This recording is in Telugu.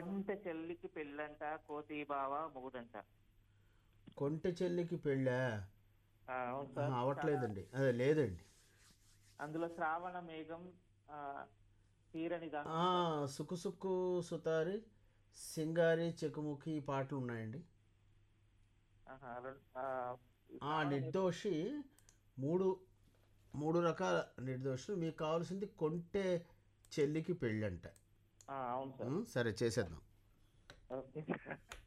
కొంటె చెల్లికి పెళ్ళంట కోతి బావ మొగుడంట కొంటె చెల్లికి పెళ్ళా ఆ, అవును ఆ, సార్ అవట్లేదండి అదే లేదండి అందులో శ్రావణ మేఘం ఆ, తీరని దా ఆ, సుక్కు సుక్కు సుతారి సింగారి చెకుముకి ఈ పాటలు ఉన్నాయండి ఆహా, రెం- ఆ, ఆ నిర్దోషి మూడు మూడు రకాల నిర్దోషులు మీకు కావాల్సింది కొంటె చెల్లికి పెళ్ళంట ఆ, అవును సార్ ఉం, సరే చేసేద్దాం ఓకే